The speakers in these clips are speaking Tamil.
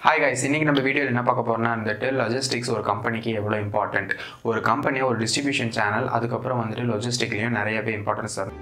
ஹாய் கைஸ் இன்னைக்கு நம்ம வீடியோவில் என்ன பார்க்க போறோம்னா வந்துட்டு லாஜிஸ்டிக்ஸ் ஒரு கம்பெனிக்கு எவ்வளோ இம்பார்ட்டன்ட் ஒரு கம்பெனி ஒரு டிஸ்ட்ரிபியூஷன் சேனல் அதுக்கப்புறம் வந்துட்டு லாஜிஸ்டிக்லேயும் நிறையவே இம்பார்ட்டன்ஸ் சார்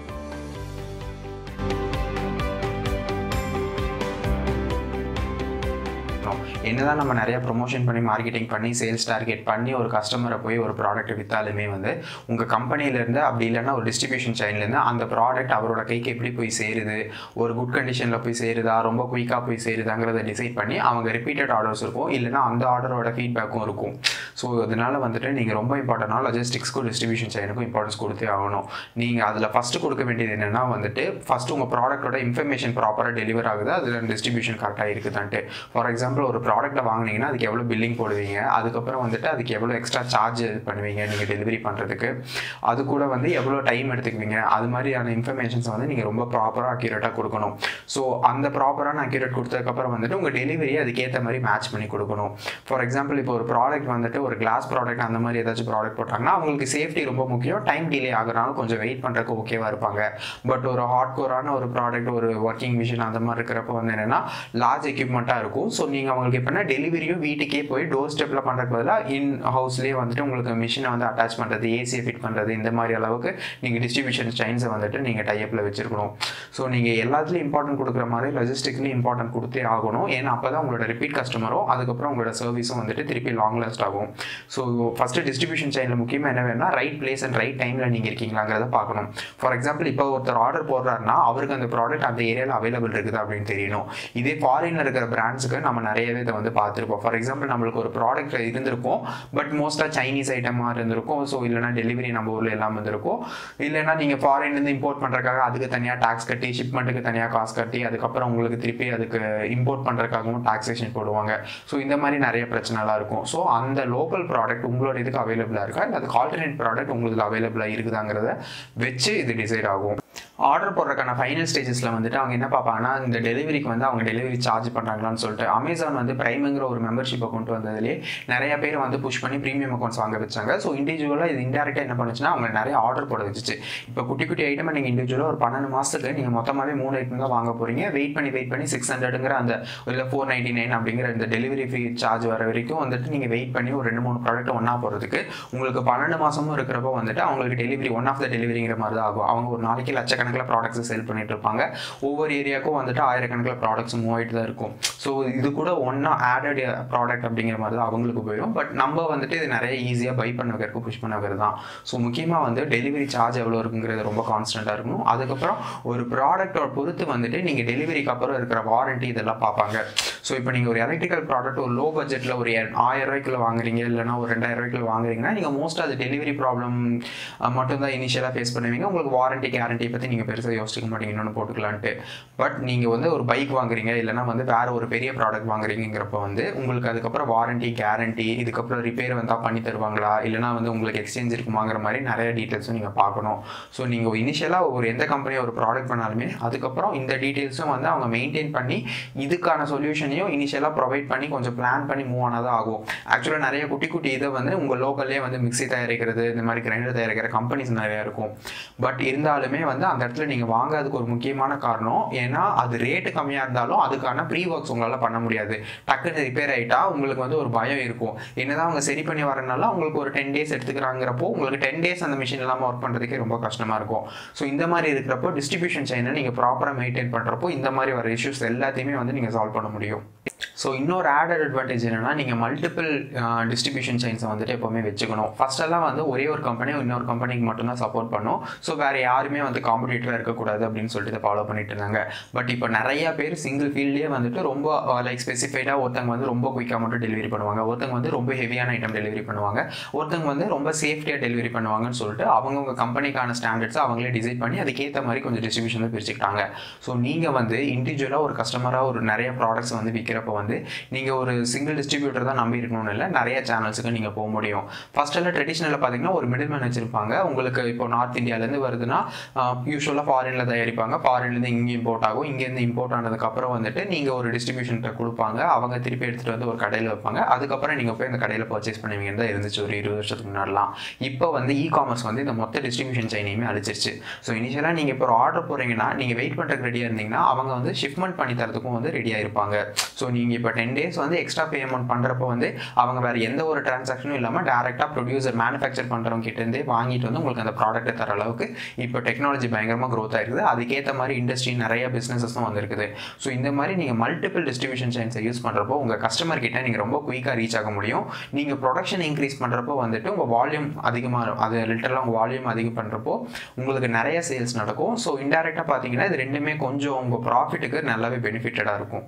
என்னதான் நம்ம நிறைய ப்ரொமோஷன் பண்ணி மார்க்கெட்டிங் பண்ணி சேல்ஸ் டார்கெட் பண்ணி ஒரு கஸ்டமரை போய் ஒரு ப்ராடக்ட் விற்றாலுமே வந்து உங்கள் கம்பெனிலேருந்து அப்படி இல்லைன்னா ஒரு டிஸ்ட்ரிபியூஷன் செயின்லேருந்து அந்த ப்ராடக்ட் அவரோட கைக்கு எப்படி போய் சேருது ஒரு குட் கண்டிஷனில் போய் சேருதா ரொம்ப குயிக்காக போய் சேருதாங்கிறத டிசைட் பண்ணி அவங்க ரிப்பீட்டட் ஆர்டர்ஸ் இருக்கும் இல்லைன்னா அந்த ஆர்டரோட ஃபீட்பேக்கும் இருக்கும் ஸோ அதனால வந்துட்டு நீங்கள் ரொம்ப இம்பார்ட்டண்டாக லாஜிஸ்டிக்ஸ்க்கும் டிஸ்ட்ரிபியூஷன் செயினுக்கும் இம்பார்ட்டன்ஸ் கொடுத்தே ஆகணும் நீங்கள் அதில் ஃபஸ்ட்டு கொடுக்க வேண்டியது என்னென்னா வந்துட்டு ஃபஸ்ட்டு உங்கள் ப்ராடக்ட்டோட இன்ஃபர்மேஷன் ப்ராப்பராக டெலிவர் ஆகுது அதில் டிஸ்ட்ரிபியூஷன் கரெக்டாக இருக்குதான்ட்டு ஃபார் எக்ஸாம்பிள் ஒரு ப்ராடக்ட்டை வாங்கினீங்கன்னா அதுக்கு எவ்வளோ பில்லிங் போடுவீங்க அதுக்கப்புறம் வந்துட்டு அதுக்கு எவ்வளோ எக்ஸ்ட்ரா சார்ஜ் பண்ணுவீங்க நீங்கள் டெலிவரி பண்ணுறதுக்கு அது கூட வந்து எவ்வளோ டைம் எடுத்துக்குவீங்க அது மாதிரியான இன்ஃபர்மேஷன்ஸை வந்து நீங்கள் ரொம்ப ப்ராப்பராக அக்யூரேட்டாக கொடுக்கணும் ஸோ அந்த ப்ராப்பரான அக்யூரேட் கொடுத்ததுக்கப்புறம் வந்துட்டு உங்கள் டெலிவரி அதுக்கேற்ற மாதிரி மேட்ச் பண்ணி கொடுக்கணும் ஃபார் எக்ஸாம்பிள் இப்போ ஒரு ப்ராடக்ட் வந்துட்டு ஒரு கிளாஸ் ப்ராடக்ட் அந்த மாதிரி ஏதாச்சும் ப்ராடக்ட் போட்டாங்கன்னா அவங்களுக்கு சேஃப்டி ரொம்ப முக்கியம் டைம் டிலே ஆகுறனால கொஞ்சம் வெயிட் பண்ணுறதுக்கு ஓகேவாக இருப்பாங்க பட் ஒரு ஹார்ட் கோரான ஒரு ப்ராடக்ட் ஒரு ஒர்க்கிங் மிஷின் அந்த மாதிரி இருக்கிறப்ப வந்து என்னென்னா லார்ஜ் எக்யூப்மெண்ட்டாக இருக்கும் ஸோ நீங்கள் அவங்களுக்கு எப்படின்னா டெலிவரியும் வீட்டுக்கே போய் டோர் ஸ்டெப்பில் பண்ணுறதுக்கு பதிலாக இன் ஹவுஸ்லேயே வந்துட்டு உங்களுக்கு மிஷினை வந்து அட்டாச் பண்ணுறது ஏசியை ஃபிட் பண்ணுறது இந்த மாதிரி அளவுக்கு நீங்கள் டிஸ்ட்ரிபியூஷன் செயின்ஸை வந்துட்டு நீங்கள் டைப்பில் வச்சிருக்கணும் ஸோ நீங்கள் எல்லாத்துலேயும் இம்பார்ட்டன்ட் கொடுக்குற மாதிரி லாஜிஸ்டிக்லேயும் இம்பார்ட்டன்ட் கொடுத்தே ஆகணும் ஏன்னா அப்போ தான் உங்களோட ரிப்பீட் கஸ்டமரும் அதுக்கப்புறம் உங்களோட சர்வீஸும் வந்துட்டு திருப்பி லாங் லாஸ்ட் ஆகும் ஸோ ஃபஸ்ட்டு டிஸ்ட்ரிபியூஷன் செயினில் முக்கியமாக என்ன வேணும்னா ரைட் பிளேஸ் அண்ட் ரைட் டைமில் நீங்கள் இருக்கீங்களாங்கிறத பார்க்கணும் ஃபார் எக்ஸாம்பிள் இப்போ ஒருத்தர் ஆர்டர் போடுறாருன்னா அவருக்கு அந்த ப்ராடக்ட் அந்த ஏரியாவில் அவைலபிள் இருக்குது அப்படின்னு தெரியணும் இதே ஃபாரினில் இருக்கிற பிராண்ட்ஸுக்கு நம்ம நிறையவே இதை வந்து பார்த்துருப்போம் ஃபார் எக்ஸாம்பிள் நம்மளுக்கு ஒரு ப்ராடக்ட் இருந்திருக்கும் பட் மோஸ்ட்டாக சைனீஸ் ஐட்டமாக இருந்திருக்கும் ஸோ இல்லைனா டெலிவரி நம்ம ஊரில் எல்லாம் வந்திருக்கும் இல்லைனா நீங்கள் ஃபாரின்லேருந்து இம்போர்ட் பண்ணுறதுக்காக அதுக்கு தனியாக டேக்ஸ் கட்டி ஷிப்மெண்ட்டுக்கு தனியாக காசு கட்டி அதுக்கப்புறம் உங்களுக்கு திருப்பி அதுக்கு இம்போர்ட் பண்ணுறதுக்காகவும் டாக்ஸேஷன் போடுவாங்க ஸோ இந்த மாதிரி நிறைய பிரச்சனைலாம் இருக்கும் ஸோ அந்த லோக்கல் ப்ராடக்ட் உங்களோட இதுக்கு அவைலபிளாக இருக்கா இல்லை அதுக்கு ஆல்டர்னேட் ப்ராடக்ட் உங்களுக்கு அவைலபிளாக இருக்குதாங்கிறத வச்சு இது டிசைட் ஆகும் ஆர்டர் போடுறதுக்கான ஃபைனல் ஸ்டேஜஸில் வந்துட்டு அவங்க என்ன பார்ப்பாங்கன்னா இந்த டெலிவரிக்கு வந்து அவங்க டெலிவரி சார்ஜ் பண்ணுறாங்களான்னு சொல்லிட்டு அமேசான் வந்து ப்ரைமுங்கிற ஒரு மெம்பர்ஷிப்பை கொண்டு வந்ததுலேயே நிறைய பேர் வந்து புஷ் பண்ணி ப்ரீமியம் அக்கௌண்ட்ஸ் வாங்க வச்சாங்க ஸோ இண்டிவிஜுவலாக இது இன்டெரக்டாக என்ன பண்ணுச்சுன்னா அவங்க நிறைய ஆர்டர் போட வச்சுச்சு இப்போ குட்டி குட்டி ஐட்டமை நீங்கள் இண்டிவிஜுவலாக ஒரு பன்னெண்டு மாதத்துக்கு நீங்கள் மொத்தமாகவே மூணு ஐட்டம் தான் வாங்க போகிறீங்க வெயிட் பண்ணி வெயிட் பண்ணி சிக்ஸ் ஹண்ட்ரடுங்கிற அந்த இல்லை ஃபோர் நைன்டி நைன் அப்படிங்கிற இந்த டெலிவரி ஃபீ சார்ஜ் வர வரைக்கும் வந்துட்டு நீங்கள் வெயிட் பண்ணி ஒரு ரெண்டு மூணு ப்ராடக்ட் ஒன்றா போகிறதுக்கு உங்களுக்கு பன்னெண்டு மாதமும் இருக்கிறப்போ வந்துட்டு அவங்களுக்கு டெலிவரி ஒன் ஆஃப் த டெலிவரிங்கிற மாதிரி தான் ஆகும் அவங்க ஒரு நாளைக்கு லட்சக்கணக்கில் ப்ராடக்ட்ஸ் செல் பண்ணிட்டு இருப்பாங்க ஒவ்வொரு ஏரியாவுக்கும் வந்துட்டு ஆயிரக்கணக்கில் ப்ராடக்ட்ஸ் மூவ் ஆகிட்டு தான் இருக்கும் ஸோ இது கூட ஒன்றா ஆடட் ப்ராடக்ட் அப்படிங்கிற மாதிரி தான் அவங்களுக்கு போயிடும் பட் நம்ம வந்துட்டு இது நிறைய ஈஸியாக பை பண்ண வைக்கிறதுக்கு புஷ் பண்ண வைக்கிறது தான் ஸோ முக்கியமாக வந்து டெலிவரி சார்ஜ் எவ்வளோ இருக்குங்கிறது ரொம்ப கான்ஸ்டண்ட்டாக இருக்கணும் அதுக்கப்புறம் ஒரு ப்ராடக்டோட பொறுத்து வந்துட்டு நீங்கள் டெலிவரிக்கு அப்புறம் இருக்கிற வாரண்டி இதெல்லாம் பார்ப்பாங்க ஸோ இப்போ நீங்கள் ஒரு எலக்ட்ரிக்கல் ப்ராடக்ட் ஒரு லோ பட்ஜெட்டில் ஒரு ஆயிரம் ரூபாய்க்குள்ள வாங்குறீங்க இல்லைனா ஒரு ரெண்டாயிரம் ரூபாய்க்குள்ள வாங்குறீங்கன்னா நீங்கள் மோஸ்ட்டாக அது டெலிவரி ப்ராப்ளம் மட்டும்தான் இனிஷியலாக ஃபேஸ் பண்ணுவீங்க உங்களுக்கு வாரண்டி கேரண்டி பற்றி நீங்கள் பெருசாக யோசிக்க மாட்டீங்க இன்னொன்று போட்டுக்கலான்ட்டு பட் நீங்கள் வந்து ஒரு பைக் வாங்குறீங்க இல்லைனா வந்து வேற ஒரு பெரிய ப்ராடக்ட் வாங்குறீங்கிறப்ப வந்து உங்களுக்கு அதுக்கப்புறம் வாரண்டி கேரண்டி இதுக்கப்புறம் ரிப்பேர் வந்தால் பண்ணி தருவாங்களா இல்லைனா வந்து உங்களுக்கு எக்ஸ்சேஞ்ச் இருக்குமாங்கிற மாதிரி நிறைய டீட்டெயில்ஸும் நீங்கள் பார்க்கணும் ஸோ நீங்கள் இனிஷியலாக ஒரு எந்த கம்பெனி ஒரு ப்ராடக்ட் பண்ணாலுமே அதுக்கப்புறம் இந்த டீட்டெயில்ஸும் வந்து அவங்க மெயின்டைன் பண்ணி இதுக்கான சொல்யூஷனையும் இனிஷியலாக ப்ரொவைட் பண்ணி கொஞ்சம் பிளான் பண்ணி மூவ் ஆனதாக ஆகும் ஆக்சுவலாக நிறைய குட்டி குட்டி இதை வந்து உங்கள் லோக்கல்லே வந்து மிக்ஸி தயாரிக்கிறது இந்த மாதிரி கிரைண்டர் தயாரிக்கிற கம்பெனிஸ் நிறையா இருக்கும் பட் இருந்தாலுமே வந்து அந்த இடத்துல நீங்கள் வாங்காததுக்கு ஒரு முக்கியமான காரணம் ஏன்னா அது ரேட்டு கம்மியாக இருந்தாலும் அதுக்கான ப்ரீ ஒர்க்ஸ் உங்களால் பண்ண முடியாது டக்குன்னு ரிப்பேர் ஆகிட்டா உங்களுக்கு வந்து ஒரு பயம் இருக்கும் என்னதான் அவங்க சரி பண்ணி வரனால உங்களுக்கு ஒரு டென் டேஸ் எடுத்துக்கிறாங்கிறப்போ உங்களுக்கு டென் டேஸ் அந்த மிஷின் இல்லாமல் ஒர்க் பண்ணுறதுக்கே ரொம்ப கஷ்டமாக இருக்கும் ஸோ இந்த மாதிரி இருக்கிறப்போ டிஸ்ட்ரிபியூஷன் செயினை நீங்கள் ப்ராப்பராக மெயின்டைன் பண்ணுறப்போ இந்த மாதிரி வர இஷ்யூஸ் எல்லாத்தையுமே வந்து நீங்கள் சால்வ் பண்ண முடியும் ஸோ இன்னொரு ஆடட் அட்வான்டேஜ் என்னென்னா நீங்கள் மல்டிபிள் டிஸ்ட்ரிபியூஷன் செயின்ஸை வந்துட்டு எப்போவுமே வச்சுக்கணும் ஃபஸ்ட்டெல்லாம் வந்து ஒரே ஒரு கம்பெனி இன்னொரு கம்பெனிக்கு மட்டும்தான் சப்போர்ட் பண்ணும் ஸோ வேறு யாருமே வந்து காம்படிட்டராக இருக்கக்கூடாது அப்படின்னு சொல்லிட்டு இதை ஃபாலோ பண்ணிட்டு இருந்தாங்க பட் இப்போ நிறைய பேர் சிங்கிள் ஃபீல்ட்லேயே வந்துட்டு ரொம்ப லைக் ஸ்பெசிஃபைடாக ஒருத்தங்க வந்து ரொம்ப குயிக்காக மட்டும் டெலிவரி பண்ணுவாங்க ஒருத்தங்க வந்து ரொம்ப ஹெவியான ஐட்டம் டெலிவரி பண்ணுவாங்க ஒருத்தங்க வந்து ரொம்ப சேஃப்டியாக டெலிவரி பண்ணுவாங்கன்னு சொல்லிட்டு அவங்கவுங்க கம்பெனிக்கான ஸ்டாண்டர்ட்ஸ் அவங்களே டிசைட் பண்ணி அதுக்கேற்ற மாதிரி கொஞ்சம் டிஸ்ட்ரிபியூஷனில் பிரிச்சுக்கிட்டாங்க ஸோ நீங்கள் வந்து இண்டிவிஜுவலாக ஒரு கஸ்டமராக ஒரு நிறைய ப்ராடக்ட்ஸ் வந்து விற்கிறப்ப வந்து நீங்கள் ஒரு சிங்கிள் டிஸ்ட்ரிபியூட்டர் தான் நம்பி இருக்கணும்னு இல்லை நிறைய சேனல்ஸுக்கு நீங்கள் போக முடியும் ஃபர்ஸ்ட் எல்லாம் ட்ரெடிஷ்னலில் பார்த்தீங்கன்னா ஒரு மிடில் மேன் வச்சிருப்பாங்க உங்களுக்கு இப்போ நார்த் இந்தியாவிலேருந்து வருதுன்னா யூஸ்வலாக ஃபாரினில் தயாரிப்பாங்க ஃபாரின்லேருந்து இங்கே இம்போர்ட் ஆகும் இங்கேருந்து இம்போர்ட் ஆனதுக்கப்புறம் வந்துட்டு நீங்கள் ஒரு டிஸ்ட்ரிபியூஷன்கிட்ட கொடுப்பாங்க அவங்க திருப்பி எடுத்துகிட்டு வந்து ஒரு கடையில் வைப்பாங்க அதுக்கப்புறம் நீங்கள் போய் அந்த கடையில் பர்ச்சேஸ் பண்ணுவீங்க தான் இருந்துச்சு ஒரு இருபது வருஷத்துக்கு முன்னாடிலாம் இப்போ வந்து இ காமர்ஸ் வந்து இந்த மொத்த டிஸ்ட்ரிபியூஷன் செயினையுமே அழிச்சிருச்சு ஸோ இனிஷியலாக நீங்கள் இப்போ ஒரு ஆர்டர் போகிறீங்கன்னா நீங்கள் வெயிட் பண்ணுறதுக்கு ரெடியாக இருந்தீங்கன்னா அவங்க வந்து ஷிப்மெண்ட் பண்ணி தரதுக்கும் வந்து ரெடியாக இருப்பாங்க ஸோ நீ நீங்கள் இப்போ டென் டேஸ் வந்து எக்ஸ்ட்ரா பேமெண்ட் பண்ணுறப்போ வந்து அவங்க வேறு எந்த ஒரு டிரான்சாக்ஷனும் இல்லாமல் டேரெக்டாக ப்ரொடியூசர் மேனுஃபேக்சர் பண்ணுறவங்க கிட்டேருந்தே வாங்கிட்டு வந்து உங்களுக்கு அந்த ப்ராடக்ட்டை தர அளவுக்கு இப்போ டெக்னாலஜி பயங்கரமாக க்ரோத் ஆயிருக்குது அதுக்கேற்ற மாதிரி இண்டஸ்ட்ரி நிறைய பிஸ்னஸஸும் வந்திருக்குது ஸோ இந்த மாதிரி நீங்கள் மல்டிபிள் டிஸ்ட்ரிபியூஷன் செயின்ஸை யூஸ் பண்ணுறப்போ உங்கள் கஸ்டமர் கிட்ட நீங்கள் ரொம்ப குயிக்காக ரீச் ஆக முடியும் நீங்கள் ப்ரொடக்ஷன் இன்க்ரீஸ் பண்ணுறப்போ வந்துட்டு உங்கள் வால்யூம் அதிகமாக அது லிட்டரலாக உங்கள் வால்யூம் அதிகம் பண்ணுறப்போ உங்களுக்கு நிறைய சேல்ஸ் நடக்கும் ஸோ இன்டெரக்டாக பார்த்தீங்கன்னா இது ரெண்டுமே கொஞ்சம் உங்கள் ப்ராஃபிட்டுக்கு நல்லாவே பெனிஃபிட்டடாக இருக்கும்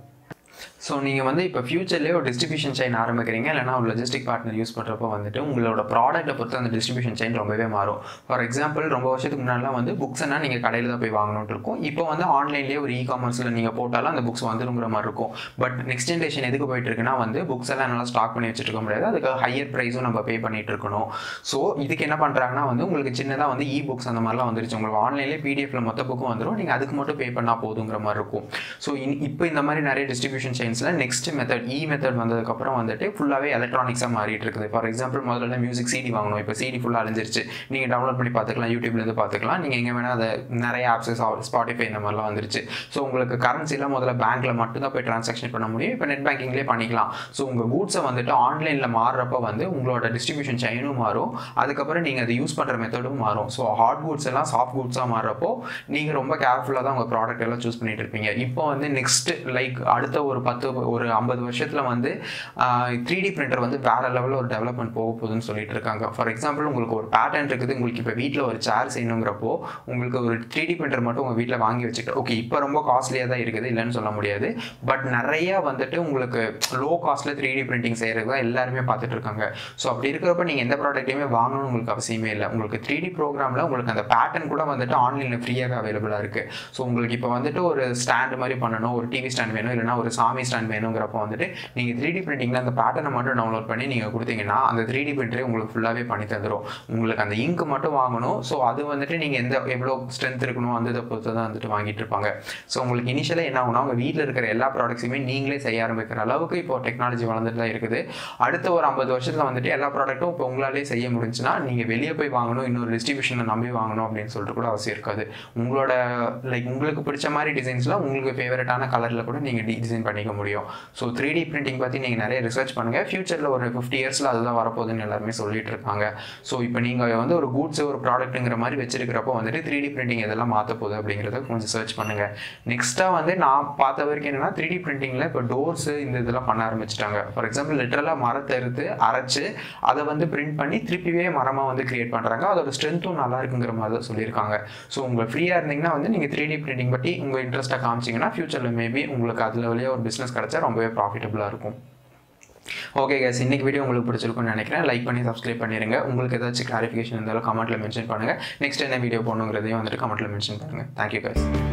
ஸோ நீங்கள் வந்து இப்போ ஃபியூச்சர்லேயே ஒரு டிஸ்ட்ரிபியூஷன் செயின் ஆரம்பிக்கிறீங்க இல்லைனா ஒரு லொஜிஸ்டிக் பார்ட்னர் யூஸ் பண்ணுறப்போ வந்துட்டு உங்களோட ப்ராடக்ட்டை பொறுத்து அந்த டிஸ்ட்ரிபியூஷன் செயின் ரொம்பவே மாறும் ஃபார் எக்ஸாம்பிள் ரொம்ப வருஷத்துக்கு முன்னாடிலாம் வந்து புக்ஸ்னா நீங்கள் கடையில் தான் போய் வாங்கணும்னு இருக்கும் இப்போ வந்து ஆன்லைன்லேயே ஒரு இ காமர்ஸில் நீங்கள் போட்டாலும் அந்த புக்ஸ் வந்துருங்கிற மாதிரி இருக்கும் பட் நெக்ஸ்ட் ஜென்ரேஷன் எதுக்கு போயிட்டு இருக்குன்னா வந்து புக்ஸ் எல்லாம் நல்லா ஸ்டாக் பண்ணி வச்சுட்டு இருக்க முடியாது அதுக்கு ஹையர் ப்ரைஸும் நம்ம பே பண்ணிட்டு இருக்கணும் ஸோ இதுக்கு என்ன பண்ணுறாங்கன்னா வந்து உங்களுக்கு சின்னதாக வந்து இ புக்ஸ் அந்த மாதிரிலாம் வந்துருச்சு உங்களுக்கு ஆன்லைன்லேயே பிடிஎஃப்ல மொத்த புக்கும் வந்துடும் நீங்கள் அதுக்கு மட்டும் பே பண்ணால் போதுங்கிற மாதிரி இருக்கும் ஸோ இப்போ இந்த மாதிரி நிறைய டிஸ்ட்ரிபியூஷன் செயின்ஸில் நெக்ஸ்ட் மெத்தட் இ மெத்தட் வந்ததுக்கப்புறம் வந்துட்டு ஃபுல்லாகவே எலக்ட்ரானிக்ஸாக மாறிட்டு இருக்குது ஃபார் எக்ஸாம்பிள் முதல்ல மியூசிக் சிடி வாங்கணும் இப்போ சிடி ஃபுல்லாக அழிஞ்சிருச்சு நீங்கள் டவுன்லோட் பண்ணி பார்த்துக்கலாம் யூடியூப்லேருந்து பார்த்துக்கலாம் நீங்கள் எங்கே வேணால் அதை நிறைய ஆப்ஸ் ஸ்பாட்டிஃபை இந்த மாதிரிலாம் வந்துருச்சு ஸோ உங்களுக்கு கரன்சிலாம் முதல்ல பேங்க்கில் மட்டும்தான் போய் ட்ரான்சாக்ஷன் பண்ண முடியும் இப்போ நெட் பேங்கிங்லேயே பண்ணிக்கலாம் ஸோ உங்கள் கூட்ஸை வந்துட்டு ஆன்லைனில் மாறுறப்ப வந்து உங்களோட டிஸ்ட்ரிபியூஷன் செயினும் மாறும் அதுக்கப்புறம் நீங்கள் அதை யூஸ் பண்ணுற மெத்தடும் மாறும் ஸோ ஹார்ட் கூட்ஸ் எல்லாம் சாஃப்ட் கூட்ஸாக மாறுறப்போ நீங்கள் ரொம்ப கேர்ஃபுல்லாக தான் உங்கள் ப்ராடக்ட் எல்லாம் சூஸ் பண்ணிட்டு இருப்பீங்க இப்போ வந்து நெக்ஸ்ட் லைக் அடுத்த ஒரு பத்து ஒரு ஐம்பது வருஷத்தில் வந்து த்ரீ டி பிரிண்டர் வந்து வேற லெவலில் ஒரு டெவலப்மெண்ட் போக போகுதுன்னு சொல்லிட்டு இருக்காங்க ஃபார் எக்ஸாம்பிள் உங்களுக்கு ஒரு பேட்டர்ன் இருக்குது உங்களுக்கு இப்போ வீட்டில் ஒரு சேர் செய்யணுங்கிறப்போ உங்களுக்கு ஒரு த்ரீ டி பிரிண்டர் மட்டும் உங்கள் வீட்டில் வாங்கி வச்சுக்கிட்டு ஓகே இப்போ ரொம்ப காஸ்ட்லியாக தான் இருக்குது இல்லைன்னு சொல்ல முடியாது பட் நிறைய வந்துட்டு உங்களுக்கு லோ காஸ்ட்டில் த்ரீ டி பிரிண்டிங் செய்கிறது தான் எல்லாருமே பார்த்துட்டு இருக்காங்க ஸோ அப்படி இருக்கிறப்ப நீங்கள் எந்த ப்ராடக்ட்டையுமே வாங்கணும்னு உங்களுக்கு அவசியமே இல்லை உங்களுக்கு த்ரீ டி ப்ரோக்ராமில் உங்களுக்கு அந்த பேட்டர்ன் கூட வந்துட்டு ஆன்லைனில் ஃப்ரீயாகவே அவைலபிளாக இருக்குது ஸோ உங்களுக்கு இப்போ வந்துட்டு ஒரு ஸ்டாண்ட் மாதிரி பண்ணணும் ஒரு டிவி ஸ்டாண்ட் வேணும் இல்லைனா ஒரு சாமி ஸ்டாண்ட் வேணுங்கிறப்ப வந்துட்டு நீங்கள் த்ரீ டி பிரிண்டிங்கில் அந்த பேட்டர்னை மட்டும் டவுன்லோட் பண்ணி நீங்கள் கொடுத்தீங்கன்னா அந்த த்ரீ டி பிரிண்டரே உங்களுக்கு ஃபுல்லாகவே பண்ணி தந்துடும் உங்களுக்கு அந்த இங்க் மட்டும் வாங்கணும் ஸோ அது வந்துட்டு நீங்கள் எந்த எவ்வளோ ஸ்ட்ரென்த் இருக்கணும் அந்த இதை பொறுத்து தான் வந்துட்டு வாங்கிட்டு இருப்பாங்க ஸோ உங்களுக்கு இனிஷியலாக என்ன ஆகும்னா உங்கள் வீட்டில் இருக்கிற எல்லா ப்ராடக்ட்ஸுமே நீங்களே செய்ய ஆரம்பிக்கிற அளவுக்கு இப்போ டெக்னாலஜி வளர்ந்துட்டு தான் இருக்குது அடுத்த ஒரு ஐம்பது வருஷத்தில் வந்துட்டு எல்லா ப்ராடக்ட்டும் இப்போ உங்களாலே செய்ய முடிஞ்சுன்னா நீங்கள் வெளியே போய் வாங்கணும் இன்னொரு டிஸ்ட்ரிபியூஷனை நம்பி வாங்கணும் அப்படின்னு சொல்லிட்டு கூட அவசியம் இருக்காது உங்களோட லைக் உங்களுக்கு பிடிச்ச மாதிரி டிசைன்ஸில் உங்களுக்கு ஃபேவரட்டான கலரில் கூட நீங்கள் டிசைன் பண்ணிக்க முடியும் ஸோ த்ரீ டி பிரிண்டிங் பற்றி நீங்கள் நிறைய ரிசர்ச் பண்ணுங்கள் ஃபியூச்சரில் ஒரு ஃபிஃப்டி இயர்ஸில் அதுதான் வரப்போகுதுன்னு எல்லாருமே சொல்லிட்டு இருக்காங்க ஸோ இப்போ நீங்கள் வந்து ஒரு கூட்ஸ் ஒரு ப்ராடக்ட்டுங்கிற மாதிரி வச்சிருக்கிறப்போ வந்துட்டு த்ரீ டி பிரிண்டிங் இதெல்லாம் மாற்ற போகுது அப்படிங்கிறத கொஞ்சம் சர்ச் பண்ணுங்கள் நெக்ஸ்ட்டாக வந்து நான் பார்த்த வரைக்கும் என்னன்னா த்ரீ டி பிரிண்டிங்கில் இப்போ டோர்ஸு இந்த இதெல்லாம் பண்ண ஆரம்பிச்சிட்டாங்க ஃபார் எக்ஸாம்பிள் லிட்டரலாக மரத்தை எடுத்து அரைச்சு அதை வந்து பிரிண்ட் பண்ணி திருப்பியே மரமாக வந்து கிரியேட் பண்ணுறாங்க அதோட ஸ்ட்ரென்த்தும் நல்லா இருக்குங்கிற மாதிரி தான் சொல்லியிருக்காங்க ஸோ உங்கள் ஃப்ரீயாக இருந்தீங்கன்னா வந்து நீங்கள் த்ரீ டி பிரிண்டிங் பற்றி உங்கள் இன்ட்ரெஸ்ட்டாக காமிச்சிங்கன்னா ஃபியூச்சரில் மேபி உங்களுக்கு அதில் வழியாக ஒரு பிஸ்னஸ் கிடச்சா ரொம்பவே ப்ராஃபிட்டபுளாக இருக்கும் ஓகே கேஸ் இன்னைக்கு வீடியோ உங்களுக்கு பிடிச்சிருக்கும்னு நினைக்கிறேன் லைக் பண்ணி சப்ஸ்கிரைப் பண்ணிடுங்க உங்களுக்கு ஏதாச்சும் கிளாரிஃபிகேஷன் இருந்தாலும் கமெண்ட்டில் மென்ஷன் பண்ணுங்கள் நெக்ஸ்ட் என்ன வீடியோ போகணுங்கிறதையும் வந்துட்டு கமெண்ட்டில் மென்ஷன் பண்ணுங்கள் தேங்க்யூ கேஸ்